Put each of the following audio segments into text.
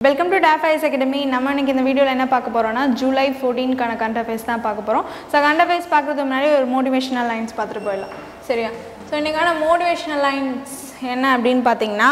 welcome to tab ice academy நம்ம இன்னைக்கு இந்த வீடியோவில் என்ன பார்க்க போகிறோம்னா ஜூலை ஃபோர்டீன்கான கண்ட் அஃபேர்ஸ் தான் பார்க்க போகிறோம் ஸோ கண்ட் அஃபேர்ஸ் பார்க்குறதுக்கு முன்னாடி ஒரு மோட்டிவேஷனல் லைன்ஸ் பார்த்துட்டு போயிடலாம் சரியா ஸோ இன்றைக்கான மோட்டிவேஷனல் லைன்ஸ் என்ன அப்படின்னு பார்த்தீங்கன்னா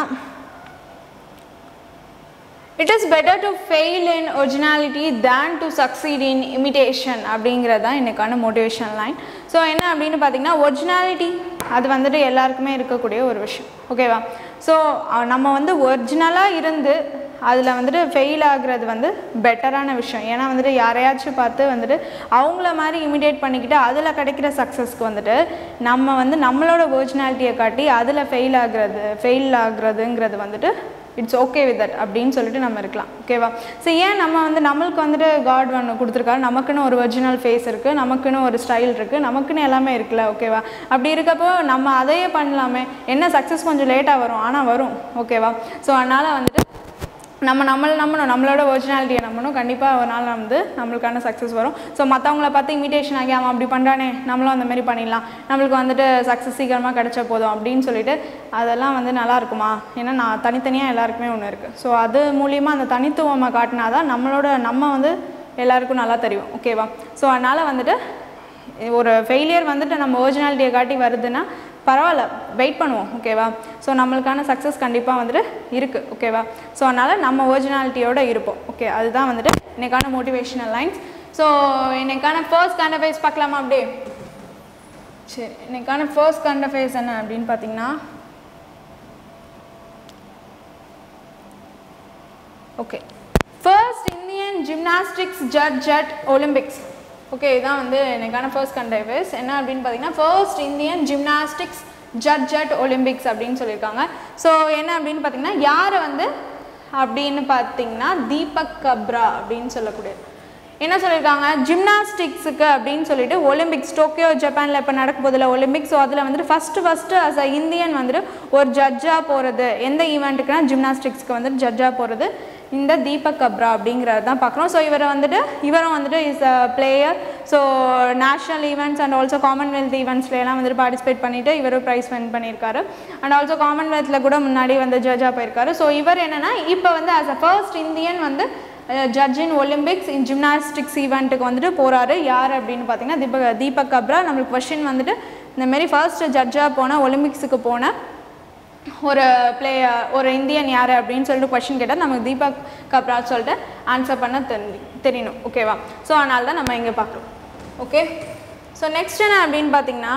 it is better to fail in originality than to succeed in imitation அப்படிங்கிறது தான் எனக்கான மோட்டிவேஷனல் லைன் ஸோ என்ன அப்படின்னு பார்த்தீங்கன்னா ஒரிஜினாலிட்டி அது வந்துட்டு எல்லாருக்குமே இருக்கக்கூடிய ஒரு விஷயம் ஓகேவா ஸோ நம்ம வந்து ஒரிஜினலாக இருந்து அதில் வந்துட்டு ஃபெயில் ஆகுறது வந்து பெட்டரான விஷயம் ஏன்னா வந்துட்டு யாரையாச்சும் பார்த்து வந்துட்டு அவங்கள மாதிரி இமிடேட் பண்ணிக்கிட்டு அதில் கிடைக்கிற சக்ஸஸ்க்கு வந்துட்டு நம்ம வந்து நம்மளோட ஒரிஜினாலிட்டியை காட்டி அதில் ஃபெயில் ஆகுறது ஃபெயில் ஆகுறதுங்கிறது வந்துட்டு இட்ஸ் ஓகே வித் தட் அப்படின்னு சொல்லிட்டு நம்ம இருக்கலாம் ஓகேவா ஸோ ஏன் நம்ம வந்து நம்மளுக்கு வந்துட்டு காட் ஒன்று கொடுத்துருக்காரு நமக்குன்னு ஒரு ஒரிஜினல் ஃபேஸ் இருக்குது நமக்குன்னு ஒரு ஸ்டைல் இருக்குது நமக்குன்னு எல்லாமே இருக்குல்ல ஓகேவா அப்படி இருக்கப்போ நம்ம அதையே பண்ணலாமே என்ன சக்ஸஸ் கொஞ்சம் லேட்டாக வரும் ஆனால் வரும் ஓகேவா ஸோ அதனால் வந்துட்டு நம்ம நம்மளை நம்பணும் நம்மளோட ஒரிஜினாலிட்டியை நம்பணும் கண்டிப்பாக ஒரு நாள் வந்து நம்மளுக்கான சக்ஸஸ் வரும் ஸோ மற்றவங்கள பார்த்து இமிடேஷன் ஆகி அவன் அப்படி பண்ணுறானே நம்மளும் அந்த மாதிரி பண்ணிடலாம் நம்மளுக்கு வந்துட்டு சக்ஸஸ் சீக்கிரமாக கிடச்ச போதும் அப்படின்னு சொல்லிட்டு அதெல்லாம் வந்து நல்லா இருக்குமா ஏன்னா நான் தனித்தனியாக எல்லாருக்குமே ஒன்று இருக்குது ஸோ அது மூலியமாக அந்த தனித்துவமாக காட்டினா தான் நம்மளோட நம்ம வந்து எல்லாருக்கும் நல்லா தெரியும் ஓகேவா ஸோ அதனால் வந்துட்டு ஒரு ஃபெயிலியர் வந்துட்டு நம்ம ஒரிஜினாலிட்டியை காட்டி வருதுன்னா பரவாயில்ல வெயிட் பண்ணுவோம் ஓகேவா ஸோ நம்மளுக்கான சக்ஸஸ் கண்டிப்பாக வந்துட்டு இருக்குது ஓகேவா ஸோ அதனால் நம்ம ஒரிஜினாலிட்டியோடு இருப்போம் ஓகே அதுதான் வந்துட்டு இன்னைக்கான மோட்டிவேஷனல் லைன்ஸ் ஸோ இன்னைக்கான ஃபர்ஸ்ட் கண்டஃபேஸ் பார்க்கலாமா அப்படியே சரி இன்னைக்கான ஃபர்ஸ்ட் கண்டஃபேஸ் என்ன அப்படின்னு பார்த்தீங்கன்னா okay first Indian gymnastics judge at Olympics okay இதான் வந்து எனக்கான ஃபர்ஸ்ட் கண்டேவர்ஸ் என்ன அப்படின்னு பார்த்தீங்கன்னா first Indian gymnastics judge at Olympics அப்படின்னு சொல்லியிருக்காங்க ஸோ என்ன அப்படின்னு பார்த்தீங்கன்னா யாரை வந்து அப்படின்னு பார்த்தீங்கன்னா தீபக் கப்ரா அப்படின்னு சொல்லக்கூடிய என்ன சொல்லியிருக்காங்க ஜிம்னாஸ்டிக்ஸுக்கு அப்படின்னு சொல்லிட்டு ஒலிம்பிக்ஸ் டோக்கியோ ஜப்பானில் இப்போ நடக்க போதில் ஒலிம்பிக்ஸ் ஸோ அதில் வந்துட்டு first first as a Indian வந்துட்டு ஒரு ஜட்ஜாக போகிறது எந்த ஈவெண்ட்டுக்குனா ஜிம்னாஸ்டிக்ஸ்க்கு வந்துட்டு ஜட்ஜாக போகிறது இந்த தீபக் கப்ரா அப்படிங்கிறது தான் பார்க்குறோம் ஸோ இவரை வந்துட்டு இவரும் வந்துட்டு is a player so national events and also Commonwealth ஈவெண்ட்ஸ்லாம் வந்துட்டு பார்ட்டிசிபேட் பண்ணிவிட்டு இவர் ப்ரைஸ் வின் பண்ணியிருக்காரு அண்ட் ஆல்சோ காமன்வெல்த்தில் கூட முன்னாடி வந்து ஜட்ஜாக போயிருக்காரு ஸோ இவர் என்னென்னா இப்போ வந்து ஆஸ் அ ஃபர்ஸ்ட் இந்தியன் வந்து judge in Olympics in gymnastics ஈவெண்ட்டுக்கு வந்துட்டு போகிறாரு யார் அப்படின்னு பார்த்தீங்கன்னா தீபக் தீபக் கப்ரா நம்மளுக்கு கொஷின் வந்துட்டு இந்தமாரி ஃபர்ஸ்ட் ஜட்ஜாக போன ஒலிம்பிக்ஸுக்கு போன ஒரு பிளே ஒரு இந்தியன் யார் அப்படின்னு சொல்லிட்டு கொஷின் கேட்டால் நமக்கு தீபக் கப்ரா சொல்லிட்டு ஆன்சர் பண்ண தெரி தெரியணும் ஓகேவா ஸோ அதனால தான் நம்ம இங்கே பார்க்குறோம் ஓகே ஸோ நெக்ஸ்ட் என்ன அப்படின்னு பார்த்தீங்கன்னா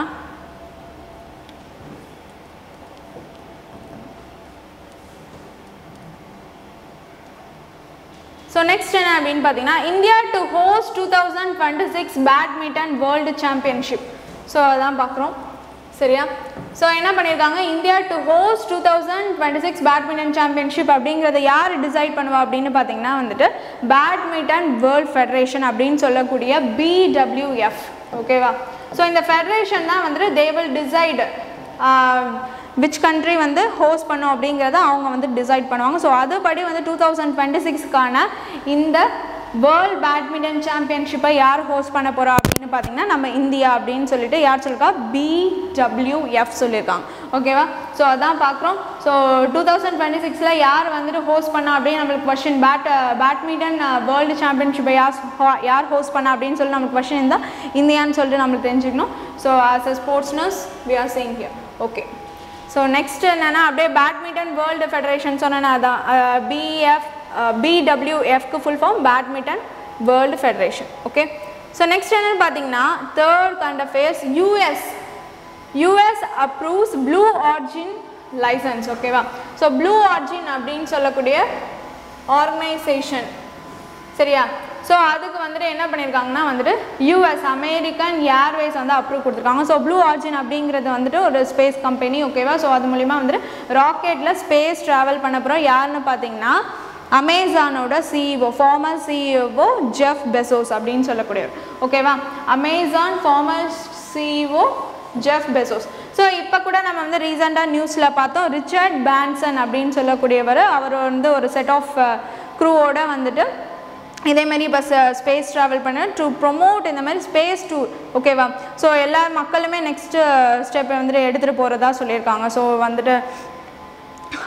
ஸோ நெக்ஸ்ட் என்ன அப்படின்னு பார்த்தீங்கன்னா India to host two thousand twenty six badminton world championship so அதான் பார்க்குறோம் சரியா ஸோ என்ன பண்ணியிருக்காங்க India to host two thousand twenty six badminton championship அப்படிங்கிறத யார் டிசைட் பண்ணுவா அப்படின்னு பார்த்தீங்கன்னா வந்துட்டு பேட்மிண்டன் வேர்ல்ட் ஃபெடரேஷன் அப்படின்னு சொல்லக்கூடிய பிடபிள்யூஎஃப் ஓகேவா ஸோ இந்த ஃபெடரேஷன் தான் வந்துட்டு they will decide which country வந்து ஹோஸ்ட் பண்ணும் அப்படிங்கிறத அவங்க வந்து டிசைட் பண்ணுவாங்க ஸோ அதுபடி வந்து டூ தௌசண்ட் டுவெண்ட்டி சிக்ஸ்க்கான இந்த வேர்ல்ட் பேட்மிண்டன் சாம்பியன்ஷிப்பை யார் ஹோஸ்ட் பண்ண போகிறா அப்படின்னு பார்த்தீங்கன்னா நம்ம இந்தியா அப்படின்னு சொல்லிட்டு யார் சொல்லியிருக்கா பிடபிள்யூஎஃப் சொல்லியிருக்காங்க ஓகேவா ஸோ அதான் பார்க்குறோம் ஸோ டூ தௌசண்ட் டுவெண்ட்டி சிக்ஸில் யார் வந்துட்டு ஹோஸ்ட் பண்ணா அப்படின்னு நம்மளுக்கு கொஷின் பேட் பேட்மிண்டன் வேர்ல்டு சாம்பியன்ஷிப்பை யார் யார் ஹோஸ்ட் பண்ணா அப்படின்னு சொல்லி நம்மளுக்கு கொஷின் இருந்தால் இந்தியான்னு சொல்லிட்டு நம்மளுக்கு தெரிஞ்சுக்கணும் so as a sports nerds we are saying here okay so next என்னென்னா அப்படியே பேட்மிண்டன் வேர்ல்டு ஃபெடரேஷன் சொன்னேன்னா அதான் பிஎஃப் பிடபிள்யூஎஃப்க்கு full form badminton world federation okay so next என்னென்னு பார்த்தீங்கன்னா third current affairs US US approves blue origin licence ஓகேவா so Blue Origin அப்படின்னு சொல்லக்கூடிய ஆர்கனைசேஷன் சரியா ஸோ அதுக்கு வந்துட்டு என்ன பண்ணியிருக்காங்கன்னா வந்துட்டு யூஎஸ் அமெரிக்கன் ஏர்வேஸ் வந்து அப்ரூவ் கொடுத்துருக்காங்க ஸோ ப்ளூ ஆர்ஜின் அப்படிங்கிறது வந்துட்டு ஒரு ஸ்பேஸ் கம்பெனி ஓகேவா ஸோ அது மூலிமா வந்துட்டு ராக்கெட்டில் ஸ்பேஸ் ட்ராவல் பண்ண போகிறோம் யாருன்னு பார்த்தீங்கன்னா அமேசானோட CEO former CEO Jeff Bezos அப்படின்னு சொல்லக்கூடியவர் ஓகேவா Amazon former CEO Jeff Bezos so இப்போ கூட நம்ம வந்து ரீசெண்டாக நியூஸில் பார்த்தோம் ரிச்சர்ட் பேன்சன் அப்படின்னு சொல்லக்கூடியவர் அவர் வந்து ஒரு செட் ஆஃப் க்ரூவோட வந்துட்டு இதேமாரி பஸ் ஸ்பேஸ் ட்ராவல் பண்ண டு ப்ரொமோட் இந்த மாதிரி ஸ்பேஸ் டூர் ஓகேவா ஸோ எல்லா மக்களுமே நெக்ஸ்ட்டு ஸ்டெப்பை வந்துட்டு எடுத்துகிட்டு போகிறதா சொல்லியிருக்காங்க ஸோ வந்துட்டு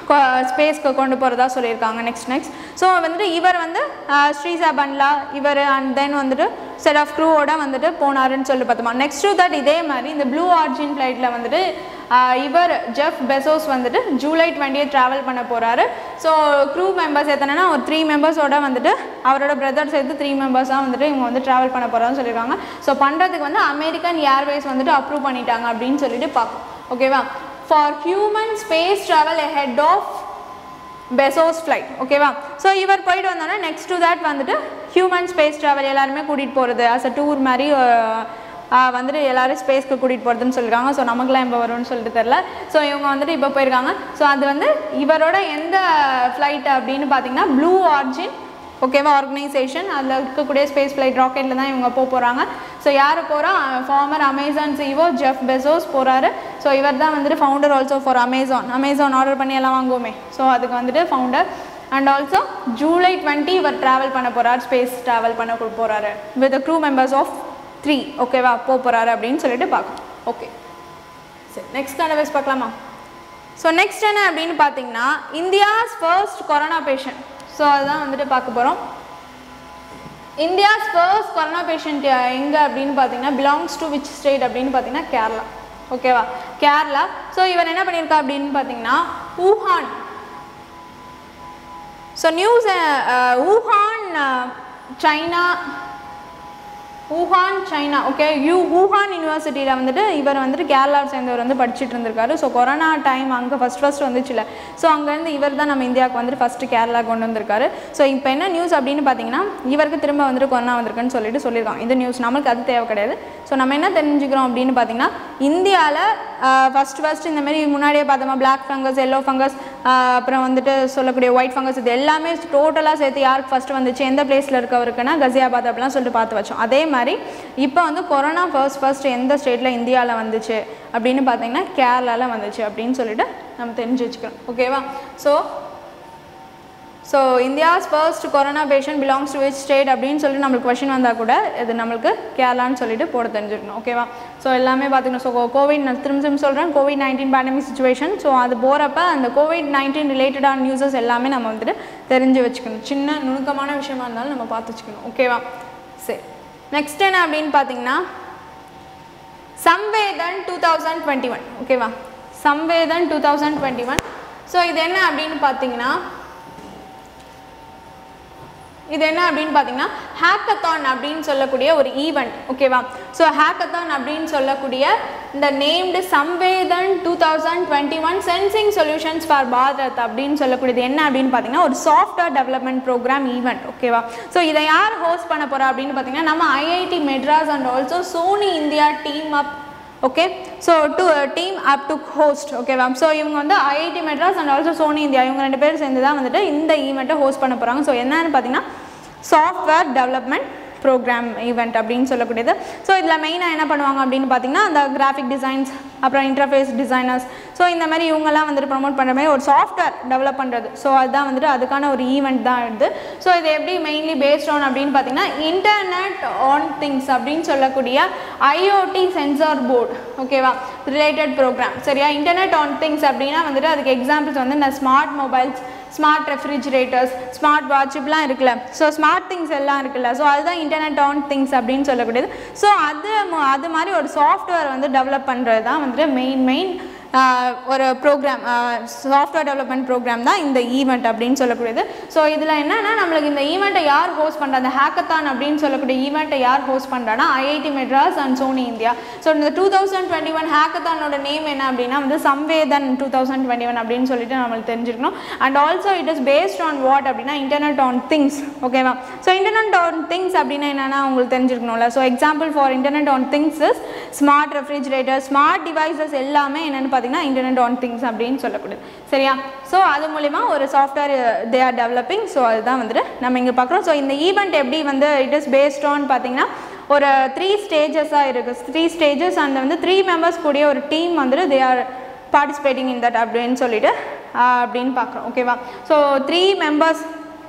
ஸ்பேஸ்க்கு கொண்டு போகிறதா சொல்லியிருக்காங்க நெக்ஸ்ட் நெக்ஸ்ட் ஸோ வந்துட்டு இவர் வந்து ஆஹ், ஸ்ரீசா பன்லா இவர் அண்ட் தென் வந்துட்டு செட் ஆஃப் க்ரூவோட வந்துட்டு போனாருன்னு சொல்லி பார்த்தோமா நெக்ஸ்ட் டு தட் இதே மாதிரி இந்த ப்ளூ ஆர்ஜின் ஃப்ளைட்டில் வந்துட்டு ஆஹ், இவர் ஜெஃப் பெசோஸ் வந்துட்டு ஜூலை டுவெண்ட்டியை ட்ராவல் பண்ண போகிறாரு ஸோ க்ரூ மெம்பர்ஸ் எத்தனைனா ஒரு த்ரீ மெம்பர்ஸோட வந்துட்டு அவரோட பிரதர் சேர்த்து த்ரீ மெம்பர்ஸாக வந்துட்டு இவங்க வந்து ட்ராவல் பண்ண போகிறான்னு சொல்லியிருக்காங்க ஸோ பண்ணுறதுக்கு வந்து அமெரிக்கன் ஏர்வேஸ் வந்துட்டு அப்ரூவ் பண்ணிட்டாங்க அப்படின்னு சொல்லிட்டு பார்க்கும் ஓகேவா for human space travel head of Bezos flight ஓகேவா ஸோ இவர் போயிட்டு வந்தோன்னா நெக்ஸ்ட் டு தட் வந்துட்டு ஹியூமன் ஸ்பேஸ் ட்ராவல் எல்லாருமே கூட்டிகிட்டு போகிறது அஸ் அ டூர் மாதிரி அஹ், அஹ், வந்துட்டு எல்லாரும் ஸ்பேஸ்க்கு கூட்டிகிட்டு போகிறதுன்னு சொல்லியிருக்காங்க ஸோ நமக்குலாம் எப்போ வரும்னு சொல்லிட்டு தெரில ஸோ இவங்க வந்துட்டு இப்போ போயிருக்காங்க ஸோ அது வந்து இவரோட எந்த ஃப்ளைட் அப்படின்னு பார்த்தீங்கன்னா ப்ளூ ஆர்ஜின் ஓகேவா ஆர்கனைசேஷன் அதில் இருக்கக்கூடிய ஸ்பேஸ் ஃப்ளைட் ராக்கெட்டில் தான் இவங்க போக போகிறாங்க ஸோ யார் போகிறா former Amazon CEO Jeff Bezos போகிறாரு ஸோ இவர் தான் வந்துட்டு founder also for Amazon Amazon order பண்ணி எல்லாம் வாங்குவோமே ஸோ அதுக்கு வந்துட்டு founder and also July twenty இவர் ட்ராவல் பண்ண போகிறார் ஸ்பேஸ் ட்ராவல் பண்ண போகிறாரு with crew members of three ஓகேவா போக போகிறாரு அப்படின்னு சொல்லிட்டு பார்க்கலாம் ஓகே சரி நெக்ஸ்ட் கண்டவைஸ் பார்க்கலாமா ஸோ நெக்ஸ்ட் என்ன அப்படின்னு பார்த்தீங்கன்னா India's first corona patient so அதுதான் வந்துட்டு பார்க்க போகிறோம் இந்தியாஸ் ஃபர்ஸ்ட் கொரோனா பேஷண்ட் எங்கே அப்படின்னு பார்த்தீங்கன்னா பிலாங்ஸ் டு விச் ஸ்டேட் அப்படின்னு பார்த்தீங்கன்னா கேரளா ஓகேவா கேரளா ஸோ இவர் என்ன பண்ணியிருக்கா அப்படின்னு பார்த்தீங்கன்னா Wuhan so news Wuhan China Wuhan China okay you Wuhan யூனிவர்சிட்டியில் வந்துட்டு இவர் வந்துட்டு கேரளாவை சேர்ந்தவர் வந்து படிச்சுட்டு இருந்திருக்காரு ஸோ கொரோனா டைம் அங்கே ஃபஸ்ட் ஃபஸ்ட் வந்துச்சுல ஸோ அங்கேருந்து இவர் தான் நம்ம இந்தியாவுக்கு வந்துட்டு ஃபஸ்ட்டு கேரளா கொண்டு வந்திருக்காரு ஸோ இப்போ என்ன நியூஸ் அப்படின்னு பார்த்தீங்கன்னா இவருக்கு திரும்ப வந்துட்டு கொரோனா வந்திருக்குன்னு சொல்லிட்டு சொல்லியிருக்காங்க இந்த நியூஸ் நம்மளுக்கு அது தேவை கிடையாது ஸோ நம்ம என்ன தெரிஞ்சுக்கிறோம் அப்படின்னு பார்த்தீங்கன்னா இந்தியாவில் ஃபஸ்ட் ஃபஸ்ட் இந்த மாதிரி முன்னாடியே பார்த்தோமா பிளாக் ஃபங்கஸ் எல்லோ ஃபங்கஸ் அப்புறம் வந்துட்டு சொல்லக்கூடிய ஒயிட் ஃபங்கஸ் இது எல்லாமே டோட்டலாக சேர்த்து யாருக்கு ஃபஸ்ட்டு வந்துச்சு எந்த பிளேஸில் இருக்கவருக்குன்னா கசியாபாத் அப்படிலாம் சொல்லிட்டு பார்த்து வச்சோம் அதே மாதிரி இப்போ வந்து கொரோனா ஃபர்ஸ்ட் ஃபர்ஸ்ட் எந்த ஸ்டேட்டில் இந்தியாவில் வந்துச்சு அப்படின்னு பார்த்தீங்கன்னா கேரளாவில் வந்துச்சு அப்படின்னு சொல்லிட்டு நம்ம தெரிஞ்சு வச்சுக்கிறோம் ஓகேவா so so India's first corona patient belongs to which state அப்படின்னு சொல்லி நம்மளுக்கு கொஷின் வந்தால் கூட இது நம்மளுக்கு கேரளான்னு சொல்லிட்டு போட தெரிஞ்சுக்கணும் ஓகேவா ஸோ எல்லாமே பார்த்துக்கணும் ஸோ கோவிட் நான் திரும்ப திரும்ப சொல்கிறேன் COVID nineteen pandemic situation so அது போகிறப்ப அந்த கோவிட் நைன்டீன் ரிலேட்டடான நியூஸஸ் எல்லாமே நம்ம வந்துட்டு தெரிஞ்சு வச்சுக்கணும் சின்ன நுணுக்கமான விஷயமா இருந்தாலும் நம்ம பார்த்து வச்சுக்கணும் ஓகேவா சரி நெக்ஸ்ட் என்ன அப்படின்னு பார்த்தீங்கன்னா Samvedan two thousand twenty one ஓகேவா Samvedan two thousand twenty one so இது என்ன அப்படின்னு பார்த்தீங்கன்னா இது என்ன அப்படின்னு பார்த்தீங்கன்னா ஹேக்கத்தான் அப்படின்னு சொல்லக்கூடிய ஒரு ஈவெண்ட் ஓகேவா ஸோ ஹேக்கத்தான் அப்படின்னு சொல்லக்கூடிய இந்த named Samvedan two thousand twenty one sensing solutions for Bharat அப்படின்னு சொல்லக்கூடியது என்ன அப்படின்னு பார்த்தீங்கன்னா ஒரு சாஃப்ட்வேர் டெவலப்மெண்ட் ப்ரோக்ராம் ஈவெண்ட் ஓகேவா ஸோ இதை யார் ஹோஸ்ட் பண்ண போகிறா அப்படின்னு பார்த்தீங்கன்னா நம்ம IIT Madras and also Sony India team up okay so to team up to host ஓகேவா ஸோ இவங்க வந்து IIT Madras and also Sony India இவங்க ரெண்டு பேரும் சேர்ந்து தான் வந்துட்டு இந்த ஈவெண்ட்டை ஹோஸ்ட் பண்ண போகிறாங்க ஸோ என்னன்னு பார்த்தீங்கன்னா சாஃப்ட்வேர் டெவலப்மெண்ட் ப்ரோக்ராம் ஈவெண்ட் அப்படின்னு சொல்லக்கூடியது ஸோ இதில் மெயினாக என்ன பண்ணுவாங்க அப்படின்னு பார்த்தீங்கன்னா அந்த கிராஃபிக் டிசைன்ஸ் அப்புறம் இன்டர்ஃபேஸ் டிசைனர்ஸ் ஸோ இந்த மாதிரி இவங்கெல்லாம் வந்துட்டு ப்ரொமோட் பண்ணுற மாதிரி ஒரு சாஃப்ட்வேர் டெவலப் பண்ணுறது ஸோ அதுதான் வந்துட்டு அதுக்கான ஒரு ஈவெண்ட் தான் இது ஸோ இது எப்படி மெயின்லி பேஸ்ட் ஆன் அப்படின்னு பார்த்தீங்கன்னா இன்டர்நெட் ஆன் திங்ஸ் அப்படின்னு சொல்லக்கூடிய ஐஓடி சென்சார் போர்டு ஓகேவா ரிலேட்டட் ப்ரோக்ராம் சரியா இன்டர்நெட் ஆன் திங்ஸ் அப்படின்னா வந்துட்டு அதுக்கு எக்ஸாம்பிள்ஸ் வந்து இந்த smart mobiles smart refrigerators smart watch இப்படிலாம் இருக்குல்ல ஸோ ஸ்மார்ட் திங்ஸ் எல்லாம் இருக்குல்ல ஸோ அதுதான் இன்டர்நெட் ஆன் திங்ஸ் அப்படின்னு சொல்லக்கூடியது ஸோ அது ம- அது மாதிரி ஒரு சாஃப்ட்வேர் வந்து டெவலப் பண்ணுறது தான் வந்துட்டு மெயின் மெயின் ஒரு ப்ரோக்ராம் சாஃப்ட்வேர் டெவலப்மெண்ட் ப்ரோக்ராம் தான் இந்த ஈவெண்ட் அப்படின்னு சொல்லக்கூடியது ஸோ இதில் என்னன்னா நம்மளுக்கு இந்த ஈவெண்ட்டை யார் ஹோஸ்ட் பண்ணுறா அந்த ஹேக்கத்தான் அப்படின்னு சொல்லக்கூடிய ஈவெண்ட்டை யார் ஹோஸ்ட் பண்ணுறான்னா IIT Madras and Sony India so இந்த டூ தௌசண்ட் டுவெண்ட்டி ஒன் ஹேக்கத்தானோட நேம் என்ன அப்படின்னா வந்து Samvedan two thousand twenty one அப்படின்னு சொல்லிட்டு நம்மளுக்கு தெரிஞ்சிருக்கணும் and also it is based on what அப்படின்னா இன்டர்நெட் ஆன் திங்ஸ் ஓகேவா ஸோ இன்டர்நெட் ஆன் திங்ஸ் அப்படின்னா என்னன்னா உங்களுக்கு தெரிஞ்சிருக்கணும்ல so example for internet on things is smart refrigerator smart devices எல்லாமே என்னென்னு பார்த்தீங்கன்னா இன்டர்நெட் ஆன் திங்ஸ் அப்படின்னு சொல்லக்கூடியது சரியா ஸோ அது மூலிமா ஒரு software they are developing so அதுதான் வந்துட்டு நம்ம இங்கே பார்க்குறோம் ஸோ இந்த ஈவெண்ட் எப்படி வந்து இட் இஸ் பேஸ்ட் ஆன் பார்த்தீங்கன்னா ஒரு த்ரீ ஸ்டேஜஸாக இருக்குது த்ரீ ஸ்டேஜஸ் அந்த வந்து த்ரீ மெம்பர்ஸ் கூடிய ஒரு டீம் வந்துட்டு they are participating in that அப்படின்னு சொல்லிட்டு ஆஹ், அப்படின்னு பார்க்குறோம் ஓகேவா ஸோ த்ரீ மெம்பர்ஸ்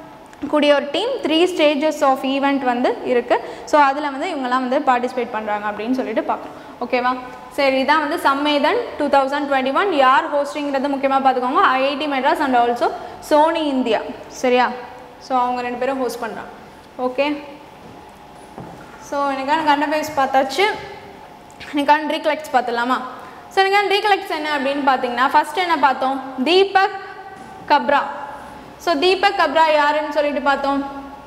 கூடிய ஒரு team three stages of event வந்து இருக்குது ஸோ அதில் வந்து இவங்கெல்லாம் வந்து பார்ட்டிசிபேட் பண்ணுறாங்க அப்படின்னு சொல்லிட்டு பார்க்குறோம் ஓகேவா சரி இதான் வந்து Samvedan two thousand twenty one யார் ஹோஸ்டிங்கிறது முக்கியமாக பார்த்துக்கோங்க IIT Madras and also Sony India சரியா ஸோ அவங்க ரெண்டு பேரும் ஹோஸ்ட் பண்ணுறாங்க ஓகே ஸோ எனக்கான கண்டபேஸ் பார்த்தாச்சு எனக்கான ரீகலெக்ட்ஸ் பார்த்துடலாமா ஸோ எனக்கான ரீகலெக்ட்ஸ் என்ன அப்படின்னு பார்த்தீங்கன்னா ஃபர்ஸ்ட் என்ன பார்த்தோம் தீபக் கப்ரா ஸோ தீபக் கப்ரா யாருன்னு சொல்லிட்டு பார்த்தோம்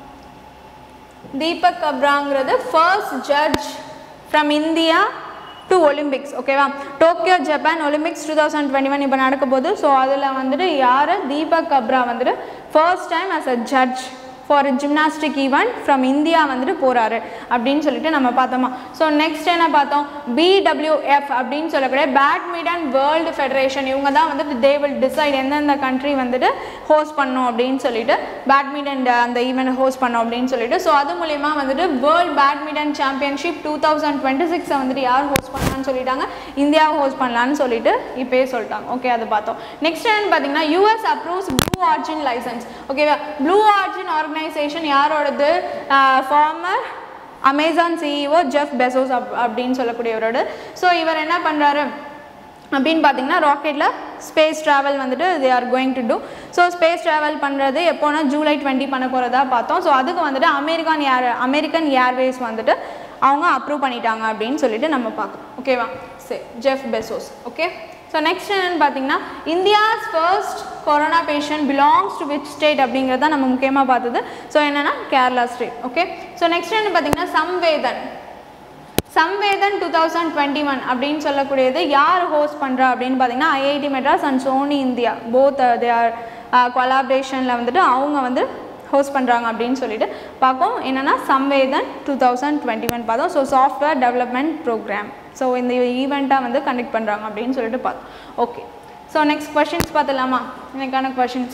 தீபக் கப்ராங்கிறது first judge from India to Olympics ஓகேவா Tokyo Japan Olympics two thousand twenty one இப்போ நடக்க போகுது ஸோ அதில் வந்துட்டு யார் தீபக் கப்ரா வந்துட்டு first time as a judge for gymnastic event from India வந்துட்டு போகிறாரு அப்படின்னு சொல்லிட்டு நம்ம பார்த்தோமா ஸோ நெக்ஸ்ட் என்ன பார்த்தோம் பிடபிள்யூஎஃப் அப்படின்னு சொல்லக்கூடிய பேட்மிண்டன் வேர்ல்டு ஃபெடரேஷன் இவங்க தான் வந்துட்டு தே வில் டிசைட் எந்தெந்த கண்ட்ரி வந்துட்டு ஹோஸ்ட் பண்ணணும் அப்படின்னு சொல்லிட்டு பேட்மிண்டன் அந்த ஈவெண்ட் ஹோஸ்ட் பண்ணோம் அப்படின்னு சொல்லிட்டு ஸோ அது மூலயமா வந்துட்டு world badminton championship two thousand twenty சிக்ஸை வந்துட்டு யார் ஹோஸ்ட் பண்ணலான்னு சொல்லிட்டாங்க இந்தியாவை ஹோஸ்ட் பண்ணலான்னு சொல்லிட்டு இப்போயே சொல்லிட்டாங்க ஓகே அது பார்த்தோம் நெக்ஸ்ட் என்னன்னு பார்த்தீங்கன்னா US approves blue origin licence ஓகேவா ப்ளூ ஆர்ஜின் ஆர்கனைசேஷன் யாரோடது former Amazon CEO Jeff Bezos அப் அப்படின்னு சொல்லக்கூடியவரோட ஸோ இவர் என்ன பண்ணுறாரு அப்படின்னு பார்த்தீங்கன்னா ராக்கெட்டில் ஸ்பேஸ் ட்ராவல் வந்துட்டு they are going to to so space travel பண்ணுறது எப்போனா ஜூலை டுவெண்ட்டி பண்ண போகிறதா பார்த்தோம் ஸோ அதுக்கு வந்துட்டு அமெரிக்கன் ஏர் அமெரிக்கன் ஏர்வேஸ் வந்துட்டு அவங்க அப்ரூவ் பண்ணிட்டாங்க அப்படின்னு சொல்லிட்டு நம்ம பார்க்கணும் ஓகேவா சரி Jeff Bezos okay so next என்னன்னு பார்த்தீங்கன்னா India's first corona patient belongs to which state அப்படிங்கிறத நம்ம முக்கியமாக பார்த்தது ஸோ என்னென்னா Kerala state okay so next என்ன பார்த்தீங்கன்னா Samvedan Samvedan two thousand twenty one அப்படின்னு சொல்லக்கூடியது யார் ஹோஸ்ட் பண்ணுறா அப்படின்னு பார்த்தீங்கன்னா IIT Madras and Sony India both they are கொலாபரேஷனில் வந்துட்டு அவங்க வந்து ஹோஸ்ட் பண்ணுறாங்க அப்படின்னு சொல்லிட்டு பார்ப்போம் என்னென்னா Samvedan two thousand twenty one பார்த்தோம் so software development program so இந்த ஈவெண்ட்டாக வந்து கண்டக்ட் பண்ணுறாங்க அப்படின்னு சொல்லிட்டு பார்த்தோம் ஓகே ஸோ நெக்ஸ்ட் கொஷின்ஸ் பார்த்துலாமா எனக்கான கொஷின்ஸ்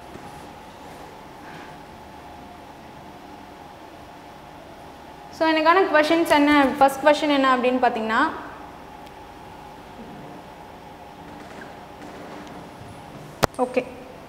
ஸோ எனக்கான கொஷின்ஸ் என்ன ஃபர்ஸ்ட் கொஷின் என்ன அப்படின்னு பார்த்தீங்கன்னா okay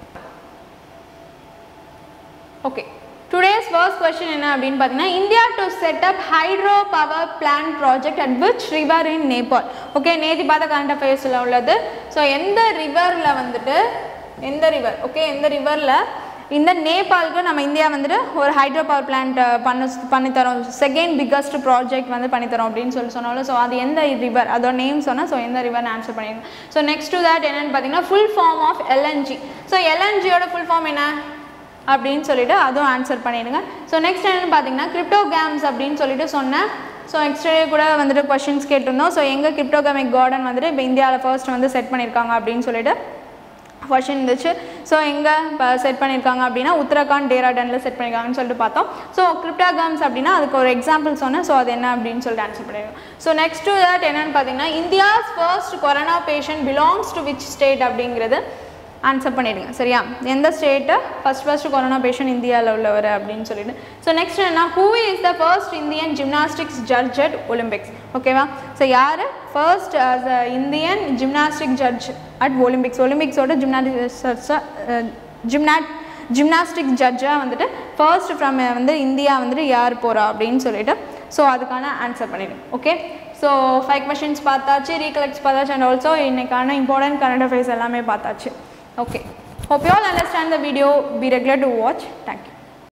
okay today's first question என்ன அப்படின்னு பார்த்தீங்கன்னா India to set up hydro power plant project at which river in Nepal okay நேற்று பார்த்த கரண்ட் அஃபேர்ஸில் உள்ளது ஸோ எந்த ரிவரில் வந்துட்டு எந்த ரிவர் ஓகே எந்த ரிவரில் இந்த நேபாளுக்கு நம்ம இந்தியா வந்துட்டு ஒரு ஹைட்ரோ பவர் பிளான்ட் பண்ண பண்ணித்தரோம் செகண்ட் பிக்கஸ்ட் ப்ராஜெக்ட் வந்து பண்ணித்தரோம் அப்படின்னு சொல்லி சொன்னாலும் ஸோ அது எந்த ரிவர் அதோட நேம் சொன்னால் ஸோ எந்த ரிவர்னு ஆன்சர் பண்ணிடுங்க ஸோ நெக்ஸ்ட் டு தட் என்னென்னு பார்த்தீங்கன்னா full form of LNG so எல்என்ஜியோட ஃபுல் ஃபார்ம் என்ன அப்படின்னு சொல்லிட்டு அதுவும் ஆன்சர் பண்ணிடுங்க ஸோ நெக்ஸ்ட் என்னென்னு பார்த்தீங்கன்னா கிரிப்டோகிராம்ஸ் அப்படின்னு சொல்லிட்டு சொன்னேன் ஸோ எக்ஸ்ட்ரே கூட வந்துட்டு கொஷின்ஸ் கேட்டிருந்தோம் ஸோ எங்கே கிரிப்டோகாமிக் கார்டன் வந்துட்டு இப்போ இந்தியாவில் ஃபர்ஸ்ட் வந்து செட் பண்ணியிருக்காங்க அப்படின்னு சொல்லிட்டு கொஷின் இருந்துச்சு ஸோ எங்கே இப்போ செட் பண்ணியிருக்காங்க அப்படின்னா உத்தரகாண்ட் டேராடனில் செட் பண்ணியிருக்காங்கன்னு சொல்லிட்டு பார்த்தோம் ஸோ கிரிப்டாகாம்ஸ் அப்படின்னா அதுக்கு ஒரு எக்ஸாம்பிள் சொன்னேன் ஸோ அது என்ன அப்படின்னு சொல்லிட்டு ஆன்சர் பண்ணிடுவோம் ஸோ நெக்ஸ்ட் டு தட் என்னென்னு பார்த்தீங்கன்னா India's first corona patient belongs to which state அப்படிங்கிறது ஆன்சர் பண்ணிடுங்க சரியா எந்த state first first corona patient இந்தியாவில் உள்ளவர் அப்படின்னு சொல்லிட்டு ஸோ நெக்ஸ்ட் என்ன who is the first Indian gymnastics judge at Olympics ஓகேவா ஸோ யார் first as a Indian gymnastic judge at Olympics ஒலிம்பிக்ஸோட ஜிம்னாஸ்டிக் ஜிம்னாட் ஜிம்னாஸ்டிக் ஜட்ஜாக வந்துட்டு ஃபர்ஸ்ட் ஃப்ரம் வந்து இந்தியா வந்துட்டு யார் போகிறா அப்படின்னு சொல்லிட்டு ஸோ அதுக்கான ஆன்சர் பண்ணிடுங்க ஓகே ஸோ ஃபைவ் கொஷின்ஸ் பார்த்தாச்சு ரீகலெக்ட்ஸ் பார்த்தாச்சு அண்ட் ஆல்சோ இன்னைக்கான இம்பார்ட்டன்ட் கரண்ட் அஃபேர்ஸ் எல்லாமே பார்த்தாச்சு okay hope you all understand the video be regular to watch thank you